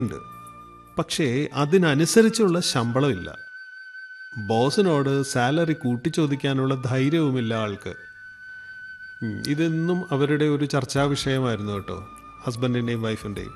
ഉണ്ട് പക്ഷേ അതിനനുസരിച്ചുള്ള ശമ്പളമില്ല ബോസിനോട് സാലറി കൂട്ടിച്ചോദിക്കാനുള്ള ധൈര്യവുമില്ല ആൾക്ക് ഉം, ഇതെന്നും അവരുടെ ഒരു ചർച്ചാ വിഷയമായിരുന്നു കേട്ടോ ഹസ്ബൻഡിൻ്റെയും വൈഫിൻ്റെയും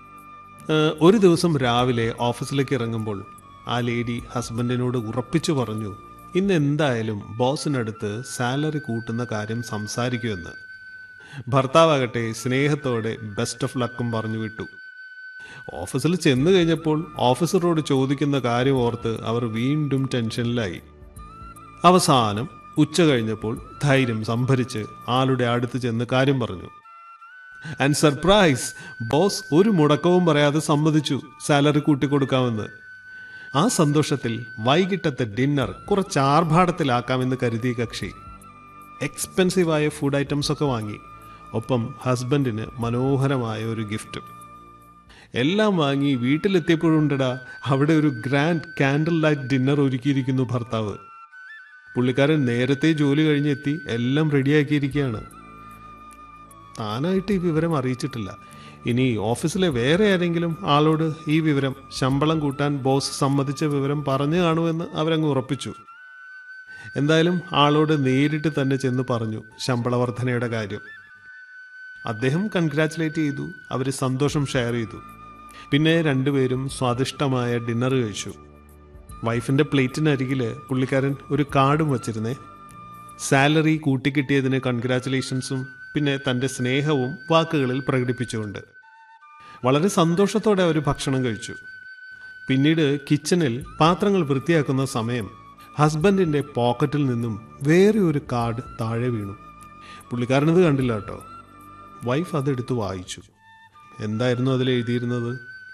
ഒരു ദിവസം രാവിലെ ഓഫീസിലേക്ക് ഇറങ്ങുമ്പോൾ ആ ലേഡി ഹസ്ബൻഡിനോട് ഉറപ്പിച്ചു പറഞ്ഞു ഇന്ന് എന്തായാലും ബോസിനടുത്ത് സാലറി കൂട്ടുന്ന കാര്യം സംസാരിക്കുമെന്ന് ഭർത്താവാകട്ടെ സ്നേഹത്തോടെ ബെസ്റ്റ് ഓഫ് ലക്കും പറഞ്ഞു വിട്ടു ഓഫീസിൽ ചെന്ന് കഴിഞ്ഞപ്പോൾ ഓഫീസറോട് ചോദിക്കുന്ന കാര്യം ഓർത്ത് അവർ വീണ്ടും ടെൻഷനിലായി അവസാനം ഉച്ച കഴിഞ്ഞപ്പോൾ ധൈര്യം സംഭരിച്ച് ആളുടെ അടുത്ത് ചെന്ന് കാര്യം പറഞ്ഞു ആൻഡ് സർപ്രൈസ് ബോസ് ഒരു മുടക്കവും പറയാതെ സമ്മതിച്ചു സാലറി കൂട്ടിക്കൊടുക്കാമെന്ന് ആ സന്തോഷത്തിൽ വൈകിട്ടത്തെ ഡിന്നർ കുറച്ച് ആർഭാടത്തിലാക്കാമെന്ന് കരുതിയ കക്ഷി എക്സ്പെൻസീവായ ഫുഡ് ഐറ്റംസ് ഒക്കെ വാങ്ങി ഒപ്പം ഹസ്ബൻഡിന് മനോഹരമായ ഒരു ഗിഫ്റ്റും എല്ലാം വാങ്ങി വീട്ടിലെത്തിയപ്പോഴുണ്ടടാ അവിടെ ഒരു ഗ്രാൻഡ് കാൻഡിൽ ലൈറ്റ് ഡിന്നർ ഒരുക്കിയിരിക്കുന്നു ഭർത്താവ് പുള്ളിക്കാരൻ നേരത്തെ ജോലി കഴിഞ്ഞെത്തി എല്ലാം റെഡിയാക്കിയിരിക്കുകയാണ് താനായിട്ട് ഈ വിവരം അറിയിച്ചിട്ടില്ല ഇനി ഓഫീസിലെ വേറെ ആരെങ്കിലും ആളോട് ഈ വിവരം ശമ്പളം കൂട്ടാൻ ബോസ് സമ്മതിച്ച വിവരം പറഞ്ഞു കാണുമെന്ന് അവരങ്ങ് ഉറപ്പിച്ചു എന്തായാലും ആളോട് നേരിട്ട് തന്നെ ചെന്ന് പറഞ്ഞു ശമ്പള വർധനയുടെ കാര്യം അദ്ദേഹം കൺഗ്രാറ്റുലേറ്റ് ചെയ്തു അവർ സന്തോഷം ഷെയർ ചെയ്തു പിന്നെ രണ്ടുപേരും സ്വാദിഷ്ടമായ ഡിന്നർ കഴിച്ചു വൈഫിൻ്റെ പ്ലേറ്റിനരികിൽ പുള്ളിക്കാരൻ ഒരു കാർഡും വച്ചിരുന്നേ സാലറി കൂട്ടിക്കിട്ടിയതിന് കൺഗ്രാറ്റുലേഷൻസും പിന്നെ തൻ്റെ സ്നേഹവും വാക്കുകളിൽ പ്രകടിപ്പിച്ചുകൊണ്ട് വളരെ സന്തോഷത്തോടെ അവർ ഭക്ഷണം കഴിച്ചു പിന്നീട് കിച്ചണിൽ പാത്രങ്ങൾ വൃത്തിയാക്കുന്ന സമയം ഹസ്ബൻഡിൻ്റെ പോക്കറ്റിൽ നിന്നും വേറെ ഒരു കാർഡ് താഴെ വീണു പുള്ളിക്കാരനത് കണ്ടില്ല കേട്ടോ വൈഫ് അതെടുത്ത് വായിച്ചു എന്തായിരുന്നു അതിൽ എഴുതിയിരുന്നത്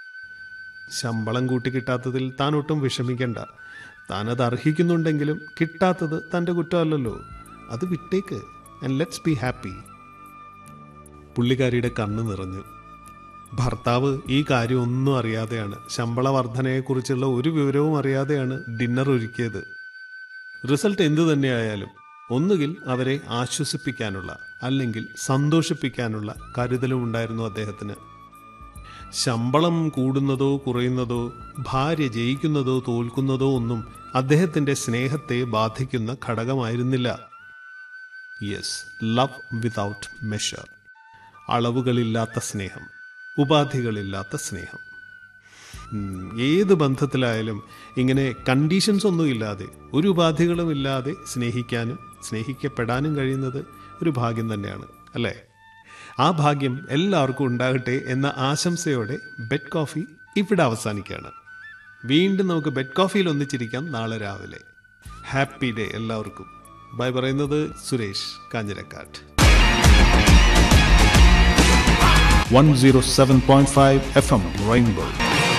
ശമ്പളം കൂട്ടി കിട്ടാത്തതിൽ താൻ ഒട്ടും വിഷമിക്കണ്ട താൻ അത് അർഹിക്കുന്നുണ്ടെങ്കിലും കിട്ടാത്തത് തൻ്റെ കുറ്റമല്ലല്ലോ അത് വിട്ടേക്ക് ആൻഡ് ലെറ്റ്സ് ബി ഹാപ്പി പുള്ളിക്കാരിയുടെ കണ്ണ് നിറഞ്ഞു ഭർത്താവ് ഈ കാര്യം ഒന്നും അറിയാതെയാണ് ശമ്പള വർധനയെക്കുറിച്ചുള്ള ഒരു വിവരവും അറിയാതെയാണ് ഡിന്നർ ഒരുക്കിയത് റിസൾട്ട് എന്തു തന്നെയായാലും ഒന്നുകിൽ അവരെ ആശ്വസിപ്പിക്കാനുള്ള അല്ലെങ്കിൽ സന്തോഷിപ്പിക്കാനുള്ള കരുതലും ഉണ്ടായിരുന്നു അദ്ദേഹത്തിന് ശമ്പളം കൂടുന്നതോ കുറയുന്നതോ ഭാര്യ ജയിക്കുന്നതോ തോൽക്കുന്നതോ ഒന്നും അദ്ദേഹത്തിന്റെ സ്നേഹത്തെ ബാധിക്കുന്ന ഘടകമായിരുന്നില്ല യെസ് ലവ് വിതൗട്ട് മെഷർ അളവുകളില്ലാത്ത സ്നേഹം ഉപാധികളില്ലാത്ത സ്നേഹം ഉം, ഏത് ബന്ധത്തിലായാലും ഇങ്ങനെ കണ്ടീഷൻസ് ഒന്നും ഇല്ലാതെ ഒരു ഉപാധികളും ഇല്ലാതെ സ്നേഹിക്കാനും സ്നേഹിക്കപ്പെടാനും കഴിയുന്നത് ഒരു ഭാഗ്യം തന്നെയാണ് അല്ലേ ആ ഭാഗ്യം എല്ലാവർക്കും ഉണ്ടാകട്ടെ എന്ന ആശംസയോടെ ബെഡ് കോഫി ഇവിടെ അവസാനിക്കുകയാണ് വീണ്ടും നമുക്ക് ബെഡ് കോഫിയിൽ ഒന്നിച്ചിരിക്കാം നാളെ രാവിലെ ഹാപ്പി ഡേ എല്ലാവർക്കും ബൈ പറയുന്നത് സുരേഷ് കാഞ്ഞിരക്കാട്ട് 107.5 FM Rainbow.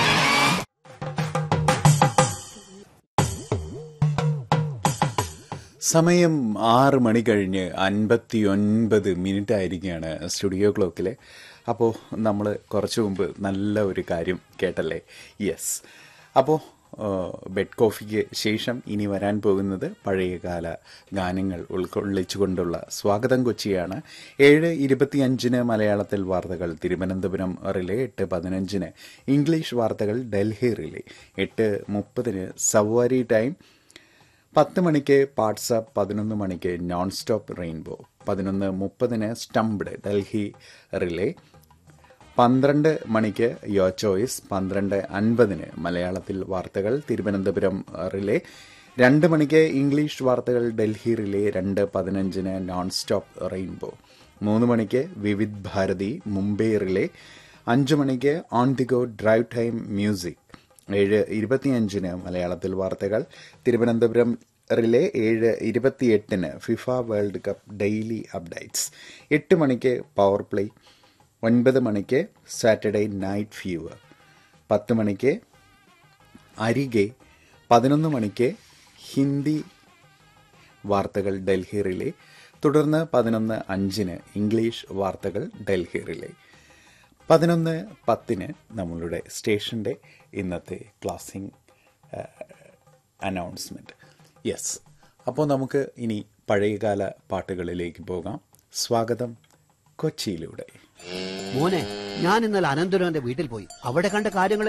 സമയം ആറ് മണി കഴിഞ്ഞ് അൻപത്തി ഒൻപത് മിനിറ്റ് ആയിരിക്കുകയാണ് സ്റ്റുഡിയോ ക്ലോക്കിൽ അപ്പോൾ നമ്മൾ കുറച്ച് മുമ്പ് നല്ല ഒരു കാര്യം കേട്ടല്ലേ യെസ് അപ്പോൾ ബെഡ് കോഫിക്ക് ശേഷം ഇനി വരാൻ പോകുന്നത് പഴയകാല ഗാനങ്ങൾ ഉൾക്കൊള്ളിച്ചുകൊണ്ടുള്ള സ്വാഗതം കൊച്ചിയാണ് ഏഴ് ഇരുപത്തിയഞ്ചിന് മലയാളത്തിൽ വാർത്തകൾ തിരുവനന്തപുരം റിലേ എട്ട് പതിനഞ്ചിന് ഇംഗ്ലീഷ് വാർത്തകൾ ഡൽഹി റിലേ എട്ട് മുപ്പതിന് സവാരി ടൈം പത്ത് മണിക്ക് വാട്സാപ്പ് പതിനൊന്ന് മണിക്ക് നോൺ സ്റ്റോപ്പ് റെയിൻബോ പതിനൊന്ന് മുപ്പതിന് സ്റ്റംപ്ഡ് ഡൽഹി റിലേ പന്ത്രണ്ട് മണിക്ക് യോ ചോയ്സ് പന്ത്രണ്ട് അൻപതിന് മലയാളത്തിൽ വാർത്തകൾ തിരുവനന്തപുരം റിലേ രണ്ട് മണിക്ക് ഇംഗ്ലീഷ് വാർത്തകൾ ഡൽഹി റിലേ രണ്ട് പതിനഞ്ചിന് നോൺ സ്റ്റോപ്പ് റെയിൻബോ മൂന്ന് മണിക്ക് വിവിധ് ഭാരതി മുംബൈ റിലേ അഞ്ച് മണിക്ക് on the go drive time music ഏഴ് ഇരുപത്തിയഞ്ചിന് മലയാളത്തിൽ വാർത്തകൾ തിരുവനന്തപുരം റിലേ ഏഴ് ഇരുപത്തിയെട്ടിന് FIFA World Cup daily updates എട്ട് മണിക്ക് പവർ പ്ലേ ഒൻപത് മണിക്ക് സാറ്റർഡേ നൈറ്റ് ഫീവർ പത്ത് മണിക്ക് അരികെ പതിനൊന്ന് മണിക്ക് ഹിന്ദി വാർത്തകൾ ഡൽഹി റിലേ തുടർന്ന് പതിനൊന്ന് അഞ്ചിന് ഇംഗ്ലീഷ് വാർത്തകൾ ഡൽഹി റിലേ പതിനൊന്ന് പത്തിന് നമ്മളുടെ സ്റ്റേഷൻ്റെ ഇന്നത്തെ ക്ലാസിംഗ് അനൗൺസ്മെൻറ്റ് യെസ് അപ്പോൾ നമുക്ക് ഇനി പഴയകാല പാട്ടുകളിലേക്ക് പോകാം സ്വാഗതം കൊച്ചിയിലൂടെ മോനെ ഞാൻ ഇന്നലെ അനന്തരവന്റെ വീട്ടിൽ പോയി അവിടെ കണ്ട കാര്യങ്ങൾ